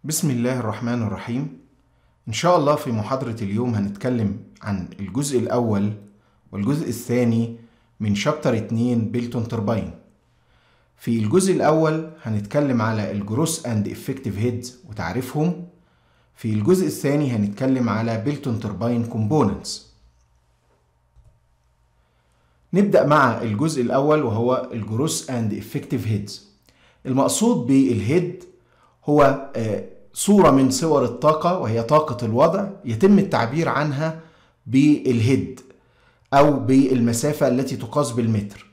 بسم الله الرحمن الرحيم إن شاء الله في محاضرة اليوم هنتكلم عن الجزء الأول والجزء الثاني من شابتر 2 بيلتون تربين في الجزء الأول هنتكلم على الجروس أند إفكتيف هيدز وتعريفهم في الجزء الثاني هنتكلم على بيلتون تربين كومبوننتس نبدأ مع الجزء الأول وهو الجروس أند إفكتيف هيدز المقصود بالهيد هو صورة من صور الطاقة وهي طاقة الوضع يتم التعبير عنها بالهيد أو بالمسافة التي تقاس بالمتر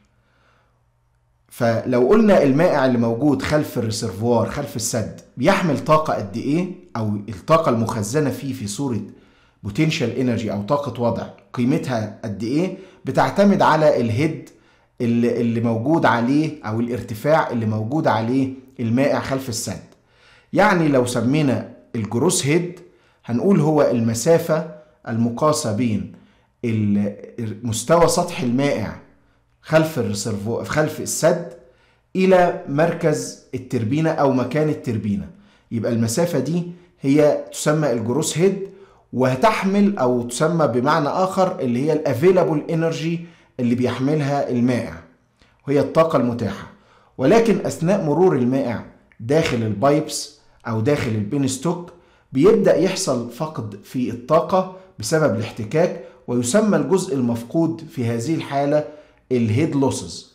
فلو قلنا المائع اللي موجود خلف الريسرفوار خلف السد بيحمل طاقة قد إيه أو الطاقة المخزنة فيه في صورة بوتنشال انرجي أو طاقة وضع قيمتها قد إيه بتعتمد على الهيد اللي, اللي موجود عليه أو الارتفاع اللي موجود عليه المائع خلف السد يعني لو سمينا الجروس هيد هنقول هو المسافة المقاسة بين مستوى سطح المائع خلف الريسرفو خلف السد إلى مركز التربينة أو مكان التربينة يبقى المسافة دي هي تسمى الجروس هيد وهتحمل أو تسمى بمعنى آخر اللي هي الافيلابل انرجي اللي بيحملها المائع وهي الطاقة المتاحة ولكن أثناء مرور المائع داخل البايبس او داخل البين ستوك بيبدا يحصل فقد في الطاقه بسبب الاحتكاك ويسمى الجزء المفقود في هذه الحاله الهيد لوسز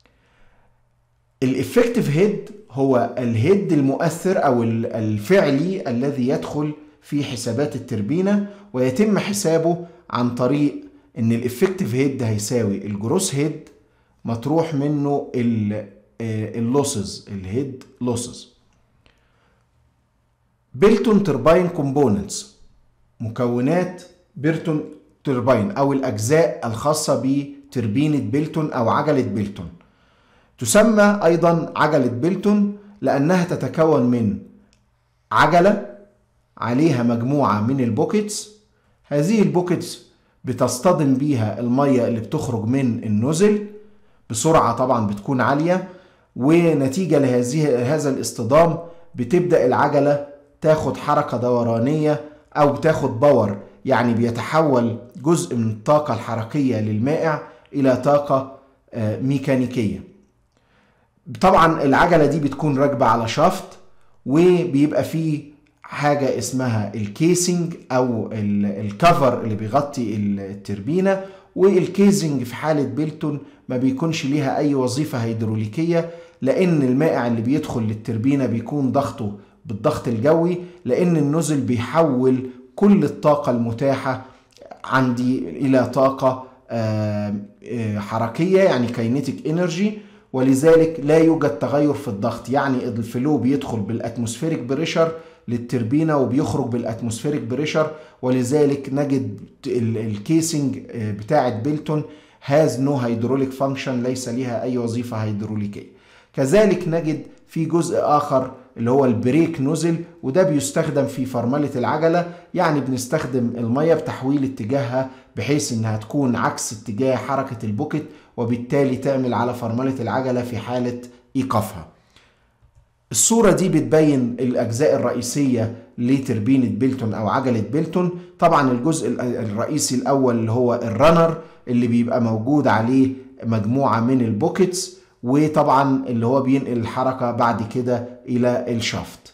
الافكتيف هيد هو الهيد المؤثر او الفعلي الذي يدخل في حسابات التربينه ويتم حسابه عن طريق ان الافكتيف هيد هيساوي الجروس هيد مطروح منه اللوسز الهيد لوسز بيلتون تربين كومبوننتس مكونات بيلتون تربين او الاجزاء الخاصه بتربينه بيلتون او عجله بيلتون تسمى ايضا عجله بيلتون لانها تتكون من عجله عليها مجموعه من البوكيتس هذه البوكيتس بتصطدم بيها الميه اللي بتخرج من النزل بسرعه طبعا بتكون عاليه ونتيجه لهذه هذا الاصطدام بتبدا العجله تاخد حركة دورانية أو بتاخد باور يعني بيتحول جزء من الطاقة الحركية للمائع إلى طاقة ميكانيكية طبعا العجلة دي بتكون راكبة على شافت وبيبقى فيه حاجة اسمها الكيسنج أو الكفر اللي بيغطي التربينة والكيزنج في حالة بيلتون ما بيكونش ليها أي وظيفة هيدروليكية لأن المائع اللي بيدخل للتربينة بيكون ضغطه بالضغط الجوي لان النزل بيحول كل الطاقه المتاحه عندي الى طاقه حركيه يعني كاينيتيك انرجي ولذلك لا يوجد تغير في الضغط يعني الفلو بيدخل بالاتموسفيريك بريشر للتربينه وبيخرج بالاتموسفيريك بريشر ولذلك نجد الكيسنج بتاعه بيلتون هاز نو هيدروليك فانكشن ليس لها اي وظيفه هيدروليكيه كذلك نجد في جزء اخر اللي هو البريك نوزل وده بيستخدم في فرملة العجلة يعني بنستخدم المية بتحويل اتجاهها بحيث انها تكون عكس اتجاه حركة البوكت وبالتالي تعمل على فرملة العجلة في حالة ايقافها الصورة دي بتبين الأجزاء الرئيسية لتربينة بيلتون أو عجلة بيلتون طبعا الجزء الرئيسي الأول اللي هو الرنر اللي بيبقى موجود عليه مجموعة من البوكيتس وطبعا اللي هو بينقل الحركة بعد كده إلى الشافت